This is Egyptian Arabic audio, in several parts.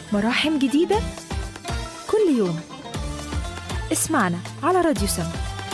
مراحم جديدة كل يوم اسمعنا على راديو سما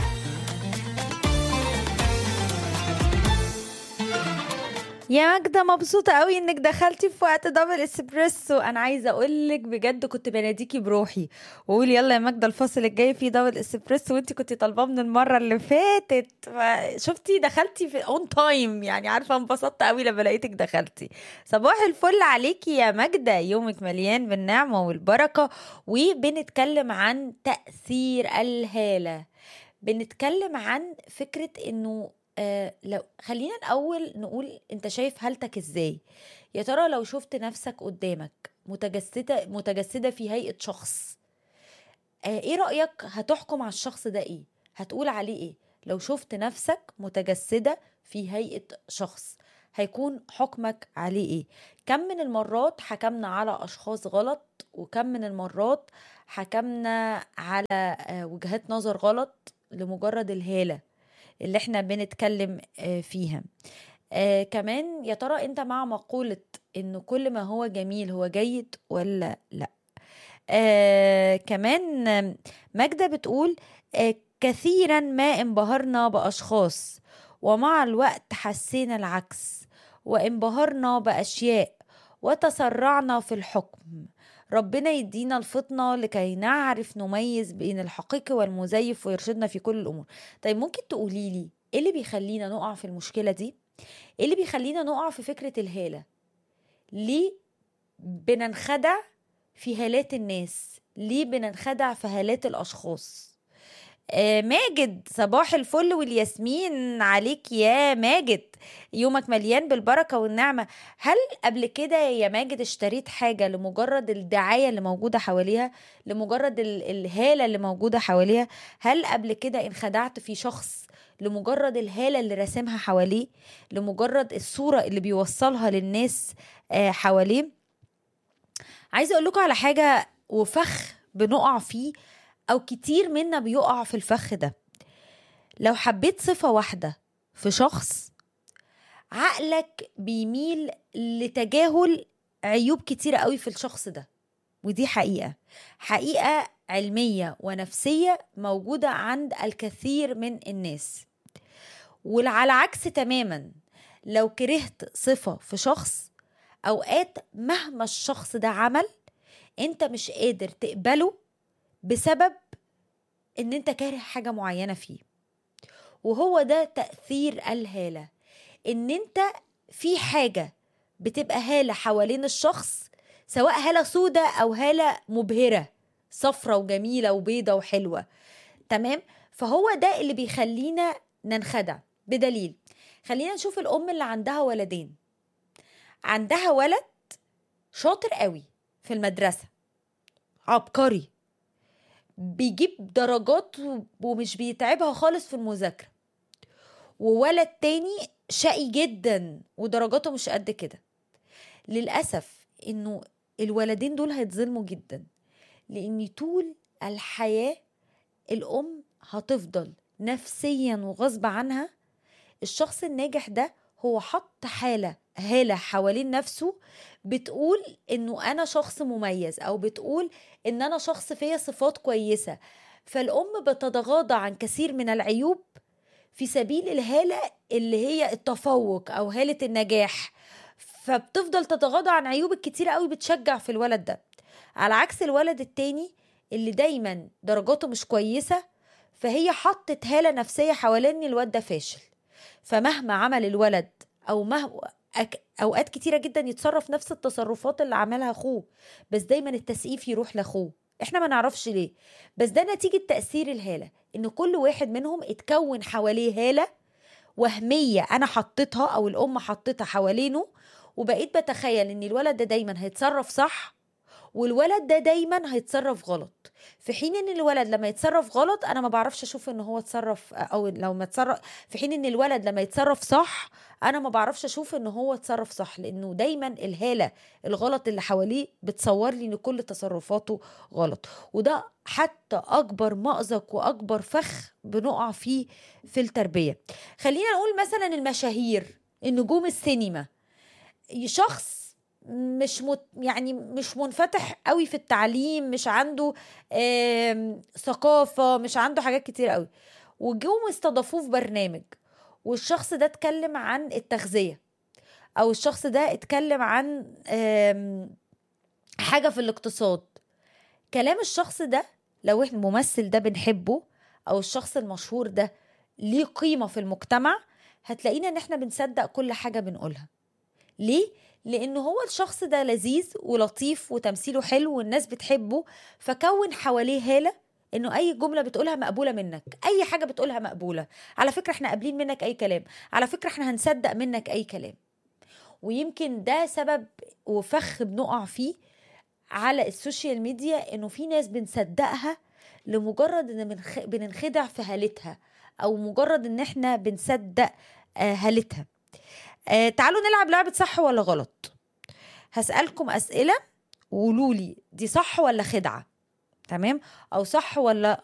يا ماجدة مبسوطة قوي انك دخلتي في وقت دبل اسبريسو انا عايزة اقولك بجد كنت بناديكي بروحي واقول يلا يا ماجدة الفصل الجاي فيه دبل اسبريسو وانت كنت طالباه من المرة اللي فاتت ف- شفتي دخلتي في اون تايم يعني عارفة انبسطت قوي لما لقيتك دخلتي صباح الفل عليكي يا ماجدة يومك مليان بالنعمة والبركة وبنتكلم عن تأثير الهالة بنتكلم عن فكرة انه آه لو خلينا الاول نقول انت شايف حالتك ازاي يا ترى لو شفت نفسك قدامك متجسده متجسده في هيئه شخص آه ايه رايك هتحكم على الشخص ده ايه هتقول عليه ايه لو شفت نفسك متجسده في هيئه شخص هيكون حكمك عليه ايه كم من المرات حكمنا على اشخاص غلط وكم من المرات حكمنا على آه، وجهات نظر غلط لمجرد الهاله اللي احنا بنتكلم آه، فيها آه كمان يا ترى انت مع مقولة انه كل ما هو جميل هو جيد ولا لا آه كمان آم، ماجدة بتقول آه كثيرا ما انبهرنا بأشخاص ومع الوقت حسينا العكس وانبهرنا بأشياء وتسرعنا في الحكم ربنا يدينا الفطنة لكي نعرف نميز بين الحقيقي والمزيف ويرشدنا في كل الأمور طيب ممكن تقولي لي ايه اللي بيخلينا نقع في المشكلة دي ايه اللي بيخلينا نقع في فكرة الهالة ليه بننخدع في هالات الناس ليه بننخدع في هالات الأشخاص آه ماجد صباح الفل والياسمين عليك يا ماجد يومك مليان بالبركة والنعمة هل قبل كده يا ماجد اشتريت حاجة لمجرد الدعاية اللي موجودة حواليها لمجرد ال- الهالة اللي موجودة حواليها هل قبل كده انخدعت في شخص لمجرد الهالة اللي راسمها حواليه لمجرد الصورة اللي بيوصلها للناس آه، حواليه عايزة اقول لكم على حاجة وفخ بنقع فيه او كتير منا بيقع في الفخ ده لو حبيت صفة واحدة في شخص عقلك بيميل لتجاهل عيوب كتيرة قوي في الشخص ده ودي حقيقة حقيقة علمية ونفسية موجودة عند الكثير من الناس وعلى عكس تماما لو كرهت صفة في شخص أوقات مهما الشخص ده عمل انت مش قادر تقبله بسبب ان انت كاره حاجة معينة فيه وهو ده تأثير الهالة ان انت في حاجة بتبقى هالة حوالين الشخص سواء هالة سودة او هالة مبهرة صفرة وجميلة وبيضة وحلوة تمام فهو ده اللي بيخلينا ننخدع بدليل خلينا نشوف الام اللي عندها ولدين عندها ولد شاطر قوي في المدرسة عبقري بيجيب درجات ومش بيتعبها خالص في المذاكرة وولد تاني شقي جدا ودرجاته مش قد كده للأسف إنه الولدين دول هيتظلموا جدا لأن طول الحياة الأم هتفضل نفسيا وغصب عنها الشخص الناجح ده هو حط حالة هالة حوالين نفسه بتقول انه انا شخص مميز او بتقول ان انا شخص فيا صفات كويسة فالام بتتغاضى عن كثير من العيوب في سبيل الهالة اللي هي التفوق او هالة النجاح فبتفضل تتغاضى عن عيوب الكتيرة قوي بتشجع في الولد ده على عكس الولد التاني اللي دايما درجاته مش كويسة فهي حطت هالة نفسية حوالين الواد ده فاشل فمهما عمل الولد او مهما أك... اوقات كتيره جدا يتصرف نفس التصرفات اللي عملها اخوه بس دايما التسقيف يروح لاخوه احنا ما نعرفش ليه بس ده نتيجه تاثير الهاله ان كل واحد منهم اتكون حواليه هاله وهميه انا حطيتها او الام حطيتها حوالينه وبقيت بتخيل ان الولد ده دايما هيتصرف صح والولد ده دايما هيتصرف غلط في حين ان الولد لما يتصرف غلط انا ما بعرفش اشوف ان هو اتصرف او لو ما اتصرف في حين ان الولد لما يتصرف صح انا ما بعرفش اشوف ان هو اتصرف صح لانه دايما الهاله الغلط اللي حواليه بتصور لي ان كل تصرفاته غلط وده حتى اكبر مأزق واكبر فخ بنقع فيه في التربيه خلينا نقول مثلا المشاهير النجوم السينما شخص مش مت يعني مش منفتح قوي في التعليم مش عنده آم، ثقافة مش عنده حاجات كتير قوي وجوم استضافوه في برنامج والشخص ده اتكلم عن التغذية او الشخص ده اتكلم عن آم، حاجة في الاقتصاد كلام الشخص ده لو احنا الممثل ده بنحبه او الشخص المشهور ده ليه قيمة في المجتمع هتلاقينا ان احنا بنصدق كل حاجة بنقولها ليه؟ لأنه هو الشخص ده لذيذ ولطيف وتمثيله حلو والناس بتحبه فكون حواليه هالة انه اي جمله بتقولها مقبوله منك اي حاجه بتقولها مقبوله على فكره احنا قابلين منك اي كلام على فكره احنا هنصدق منك اي كلام ويمكن ده سبب وفخ بنقع فيه على السوشيال ميديا انه في ناس بنصدقها لمجرد ان بنخ... بننخدع في هالتها او مجرد ان احنا بنصدق آه، هالتها آه، تعالوا نلعب لعبة صح ولا غلط هسألكم أسئلة وقولوا لي دي صح ولا خدعة تمام أو صح ولا